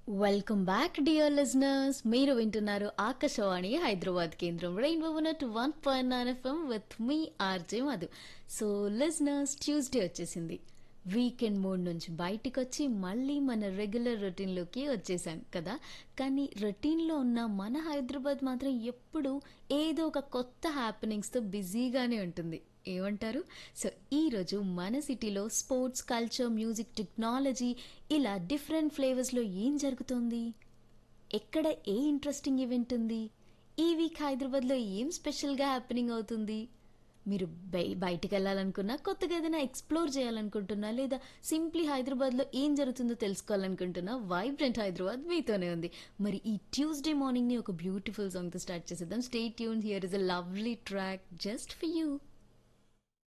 welcome back dear listeners మీరు వింటున్నారు ఆకాశవాణి హైదరాబాద్ కేంద్రం రెయిన్బో నట్ one point nine FM with me RJ Madhu so listeners Tuesday వచ్చేసింది వీకెండ్ మూడ్ నుంచి బయటికి వచ్చి మళ్ళీ మన రెగ్యులర్ రొటీన్లోకి వచ్చేసాం కదా కానీ రొటీన్లో ఉన్న మన హైదరాబాద్ మాత్రం ఎప్పుడు ఏదో ఒక కొత్త హ్యాపెనింగ్స్తో బిజీగానే ఉంటుంది ఏమంటారు సో ఈరోజు మన సిటీలో స్పోర్ట్స్ కల్చర్ మ్యూజిక్ టెక్నాలజీ ఇలా డిఫరెంట్ ఫ్లేవర్స్లో ఏం జరుగుతోంది ఎక్కడ ఏ ఇంట్రెస్టింగ్ ఈవెంట్ ఉంది ఈ వీక్ హైదరాబాద్లో ఏం స్పెషల్గా హ్యాపెనింగ్ అవుతుంది మీరు బై బయటికి వెళ్ళాలనుకున్నా కొత్తగా ఏదైనా ఎక్స్ప్లోర్ చేయాలనుకుంటున్నా లేదా సింప్లీ హైదరాబాద్లో ఏం జరుగుతుందో తెలుసుకోవాలనుకుంటున్నా వైబ్రెంట్ హైదరాబాద్ మీతోనే ఉంది మరి ఈ ట్యూస్డే మార్నింగ్ని ఒక బ్యూటిఫుల్ సాంగ్తో స్టార్ట్ చేసేద్దాం stay tune here is a lovely track just for you